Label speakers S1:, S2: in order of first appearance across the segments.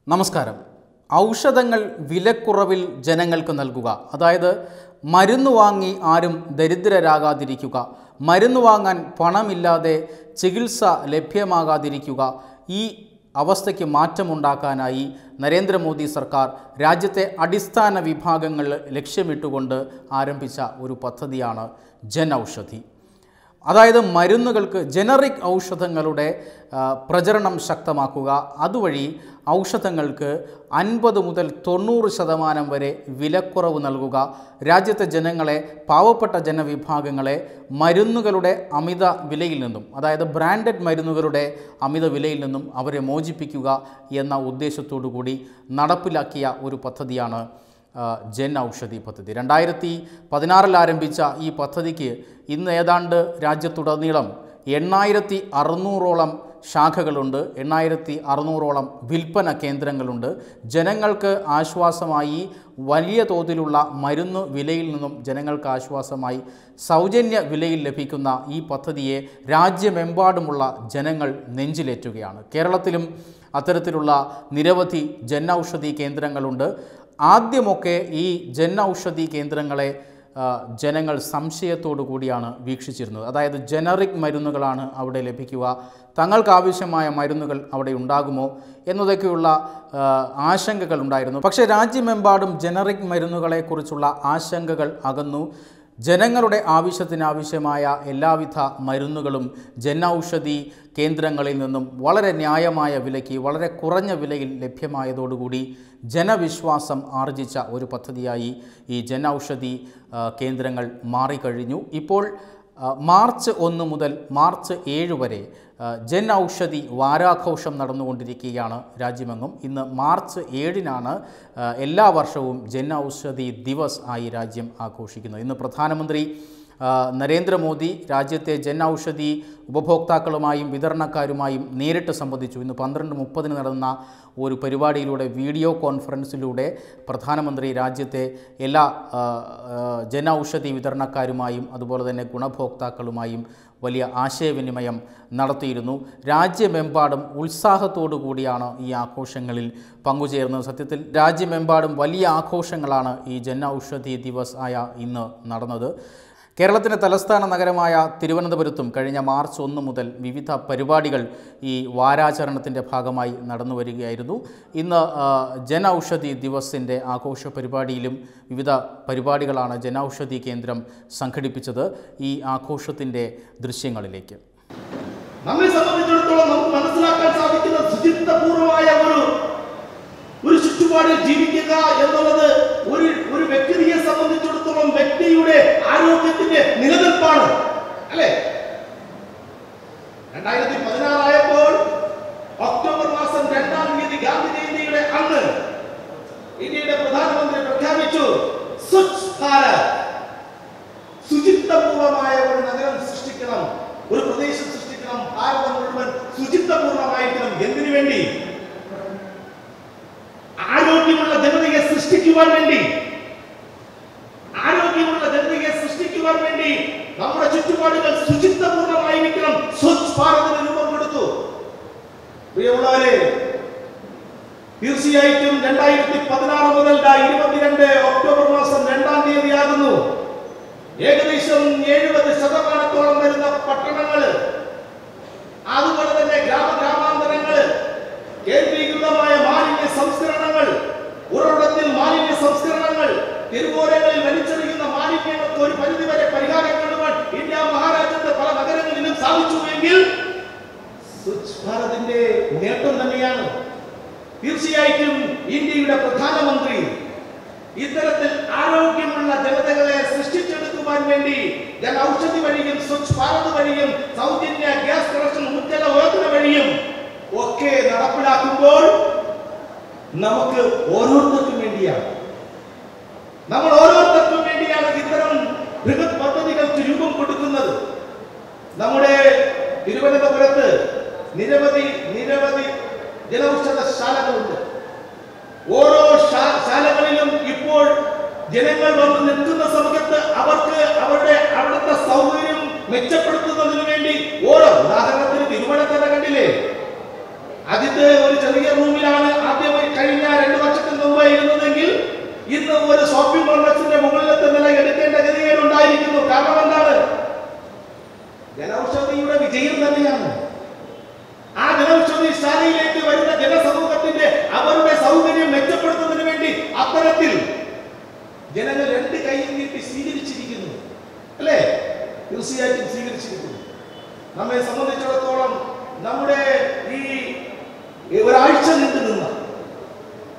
S1: നമസ്കാരം ഔഷധങ്ങൾ വിലക്കുറവിൽ ജനങ്ങൾക്ക് നൽകുക അതായത് മരുന്ന് വാങ്ങി ആരും ദരിദ്രരാകാതിരിക്കുക മരുന്ന് വാങ്ങാൻ പണമില്ലാതെ ചികിത്സ ലഭ്യമാകാതിരിക്കുക ഈ അവസ്ഥയ്ക്ക് മാറ്റമുണ്ടാക്കാനായി നരേന്ദ്രമോദി സർക്കാർ രാജ്യത്തെ അടിസ്ഥാന വിഭാഗങ്ങൾ ലക്ഷ്യമിട്ടുകൊണ്ട് ആരംഭിച്ച ഒരു പദ്ധതിയാണ് ജൻ ഔഷധി അതായത് മരുന്നുകൾക്ക് ജനറിക് ഔഷധങ്ങളുടെ ആ, പ്രചരണം ശക്തമാക്കുക അതുവഴി ഔഷധങ്ങൾക്ക് അൻപത് മുതൽ തൊണ്ണൂറ് ശതമാനം വരെ വിലക്കുറവ് നൽകുക രാജ്യത്തെ ജനങ്ങളെ പാവപ്പെട്ട ജനവിഭാഗങ്ങളെ മരുന്നുകളുടെ അമിത വിലയിൽ നിന്നും അതായത് ബ്രാൻഡഡ് മരുന്നുകളുടെ അമിത വിലയിൽ നിന്നും അവരെ മോചിപ്പിക്കുക എന്ന ഉദ്ദേശത്തോടു കൂടി നടപ്പിലാക്കിയ ഒരു പദ്ധതിയാണ് ആ, ജൻ ഔഷധി പദ്ധതി രണ്ടായിരത്തി പതിനാറിൽ ആരംഭിച്ച ഈ പദ്ധതിക്ക് ഇന്ന് ഏതാണ്ട് രാജ്യത്തുടനീളം എണ്ണായിരത്തി അറുന്നൂറോളം ശാഖകളുണ്ട് എണ്ണായിരത്തി അറുന്നൂറോളം വിൽപ്പന കേന്ദ്രങ്ങളുണ്ട് ജനങ്ങൾക്ക് ആശ്വാസമായി വലിയ തോതിലുള്ള മരുന്ന് വിലയിൽ നിന്നും ജനങ്ങൾക്ക് ആശ്വാസമായി സൗജന്യ വിലയിൽ ലഭിക്കുന്ന ഈ പദ്ധതിയെ രാജ്യമെമ്പാടുമുള്ള ജനങ്ങൾ നെഞ്ചിലേറ്റുകയാണ് കേരളത്തിലും അത്തരത്തിലുള്ള നിരവധി ജൻ ഔഷധി കേന്ദ്രങ്ങളുണ്ട് ആദ്യമൊക്കെ ഈ ജൻ ഔഷധി കേന്ദ്രങ്ങളെ ആ, ജനങ്ങൾ സംശയത്തോടു കൂടിയാണ് വീക്ഷിച്ചിരുന്നത് അതായത് ജനറിക് മരുന്നുകളാണ് അവിടെ ലഭിക്കുക തങ്ങൾക്ക് ആവശ്യമായ മരുന്നുകൾ അവിടെ ഉണ്ടാകുമോ എന്നതൊക്കെയുള്ള ആ, ആശങ്കകൾ ഉണ്ടായിരുന്നു പക്ഷേ രാജ്യമെമ്പാടും ജനറിക് മരുന്നുകളെക്കുറിച്ചുള്ള ആശങ്കകൾ അകന്നു ജനങ്ങളുടെ ആവശ്യത്തിനാവശ്യമായ എല്ലാവിധ മരുന്നുകളും ജൻ ഔഷധി കേന്ദ്രങ്ങളിൽ നിന്നും വളരെ ന്യായമായ വിലയ്ക്ക് വളരെ കുറഞ്ഞ വിലയിൽ ലഭ്യമായതോടുകൂടി ജനവിശ്വാസം ആർജിച്ച ഒരു പദ്ധതിയായി ഈ ജൻ ഔഷധി ആ, കേന്ദ്രങ്ങൾ മാറിക്കഴിഞ്ഞു ഇപ്പോൾ ആ, മാർച്ച് ഒന്ന് മുതൽ മാർച്ച് ഏഴ് വരെ ആ, ജൻ ഔഷധി വാരാഘോഷം നടന്നുകൊണ്ടിരിക്കുകയാണ് രാജ്യമെങ്ങും ഇന്ന് മാർച്ച് ഏഴിനാണ് ആ, എല്ലാ വർഷവും ജൻ ഔഷധി ദിവസ് ആയി രാജ്യം ആഘോഷിക്കുന്നത് ഇന്ന് പ്രധാനമന്ത്രി ആ, നരേന്ദ്രമോദി രാജ്യത്തെ ജൻ ഔഷധി ഉപഭോക്താക്കളുമായും വിതരണക്കാരുമായും നേരിട്ട് സംബന്ധിച്ചു ഇന്ന് പന്ത്രണ്ട് മുപ്പതിന് നടന്ന ഒരു പരിപാടിയിലൂടെ വീഡിയോ കോൺഫറൻസിലൂടെ പ്രധാനമന്ത്രി രാജ്യത്തെ എല്ലാ ആ, ആ, ജൻ ഔഷധി വിതരണക്കാരുമായും അതുപോലെ തന്നെ ഗുണഭോക്താക്കളുമായും വലിയ ആശയവിനിമയം നടത്തിയിരുന്നു രാജ്യമെമ്പാടും ഉത്സാഹത്തോടു കൂടിയാണ് ഈ ആഘോഷങ്ങളിൽ പങ്കുചേർന്നത് സത്യത്തിൽ രാജ്യമെമ്പാടും വലിയ ആഘോഷങ്ങളാണ് ഈ ജൻ ഔഷധി ദിവസ് ആയ ഇന്ന് നടന്നത് കേരളത്തിൻ്റെ തലസ്ഥാന നഗരമായ തിരുവനന്തപുരത്തും കഴിഞ്ഞ മാർച്ച് ഒന്ന് മുതൽ വിവിധ പരിപാടികൾ ഈ വാരാചരണത്തിൻ്റെ ഭാഗമായി നടന്നു വരികയായിരുന്നു ഇന്ന് ആ, ജൻ ഔഷധി ദിവസിൻ്റെ ആഘോഷ പരിപാടിയിലും വിവിധ പരിപാടികളാണ് ജൻ ഔഷധി കേന്ദ്രം സംഘടിപ്പിച്ചത് ഈ ആഘോഷത്തിൻ്റെ ദൃശ്യങ്ങളിലേക്ക്
S2: നമ്മെ സംബന്ധിച്ചിടത്തോളം നമുക്ക് മനസ്സിലാക്കാൻ സാധിക്കുന്ന ശുചിത്വപൂർവമായ ഒരു ഒരു ചുറ്റുപാടിൽ ജീവിക്കുക എന്നുള്ളത് ഒരു ഒരു വ്യക്തിയെ സംബന്ധിച്ചിടത്തോളം വ്യക്തിയുടെ ആരോഗ്യത്തിന്റെ നിലനിൽപ്പാണ് അല്ലെ രണ്ടായിരത്തി പതിനാറായപ്പോൾ ഒക്ടോബർ മാസം രണ്ടാം തീയതി ഗാന്ധി ജയന്തിയുടെ അന്ന് ഇന്ത്യയുടെ പ്രധാനമന്ത്രി പ്രഖ്യാപിച്ചു സ്വച്ഛ് ഭാരത് ശുചിത്വപൂർവമായ ഒരു നഗരം സൃഷ്ടിക്കണം ഒരു പ്രദേശം സൃഷ്ടിക്കണം ഭാരതം മുഴുവൻ ശുചിത്വപൂർണമായിരിക്കണം എന്തിനു വേണ്ടി ആരോഗ്യമുള്ള ജനതയെ സൃഷ്ടിക്കുവാൻ വേണ്ടി ആരോഗ്യമുള്ള ജനതയെ സൃഷ്ടിക്കുവാൻ വേണ്ടി നമ്മുടെ ചുറ്റുപാടുകൾ ശുചിത്വപൂർണമായിരിക്കണം സ്വച്ഛ് ഭാരതിന് രൂപം കൊടുത്തു പ്രിയമുള്ളവരെ തീർച്ചയായിട്ടും രണ്ടായിരത്തി പതിനാറ് മുതൽ ദാ ഇരുപത്തിരണ്ട് ഒക്ടോബർ മാസം രണ്ടാം തീയതി ആകുന്നു ഏകദേശം എഴുപത് ശതമാനത്തോളം വരുന്ന പട്ടണങ്ങള് അതുപോലെ തന്നെ ഗ്രാമ ഗ്രാമാന്തരങ്ങള് കേന്ദ്രീകൃതമായ മാലിന്യ സംസ്കരണങ്ങൾ ഉറവിടത്തിൽ മാലിന്യ സംസ്കരണങ്ങൾ തെരുവോരങ്ങളിൽ വലിച്ചെറിയുന്ന മാലിന്യങ്ങൾക്ക് ഒരു പരിധിവരെ പരിഹാരം കാണുവാൻ ഇന്ത്യ മഹാരാജ്യത്തെ പല നഗരങ്ങളിലും സാധിച്ചു എങ്കിൽ സ്വച്ഛ് ഭാരതിന്റെ നേട്ടം തന്നെയാണ് തീർച്ചയായിട്ടും ഇന്ത്യയുടെ പ്രധാനമന്ത്രി ഇത്തരത്തിൽ ആരോഗ്യമുള്ള ജനതകളെ സൃഷ്ടിച്ചെടുക്കുവാൻ വേണ്ടി ജൻ ഔഷധി വഴിയും സ്വച്ഛ് ഭാരത് വഴിയും സൗജന്യ ഗ്യാസ് കണക്ഷൻ ഉജ്ജല യോജന വഴിയും ഒക്കെ നടപ്പിലാക്കുമ്പോൾ നമുക്ക് ഓരോരുത്തർക്കും വേണ്ടിയാണ് നമ്മൾ ഓരോരുത്തർക്കും വേണ്ടിയാണ് ഇത്തരം ബൃഹത് പദ്ധതികൾക്ക് രൂപം കൊടുക്കുന്നത് നമ്മുടെ തിരുവനന്തപുരത്ത് നിരവധി നിരവധി ജനൌഷധ ശാലകളുണ്ട് ഓരോ ശാ- ശാലകളിലും ഇപ്പോൾ ജനങ്ങൾ വന്ന് നിൽക്കുന്ന സമയത്ത് അവർക്ക് അവരുടെ അവിടുത്തെ സൗകര്യം മെച്ചപ്പെടുത്തുന്നതിന് വേണ്ടി ഓരോ ഉദാഹരണത്തിന് തിരുവനന്തപുരം കണ്ടില്ലേ അതിന്റെ ഒരു ചെറിയ റൂമിലാണ് ആദ്യമായി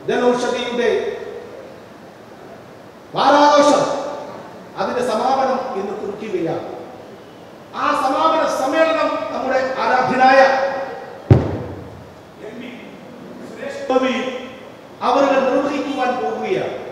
S2: ജനൌഷധിയുടെ വാരാഘോഷം അതിന്റെ സമാപനം ഇന്ന് കുറിക്കുകയാണ് ആ സമാപന സമ്മേളനം നമ്മുടെ ആരാധ്യനായ എം പി സുരേഷ് ഗോപി അവരുടെ നിർവഹിക്കുവാൻ പോവുകയാണ്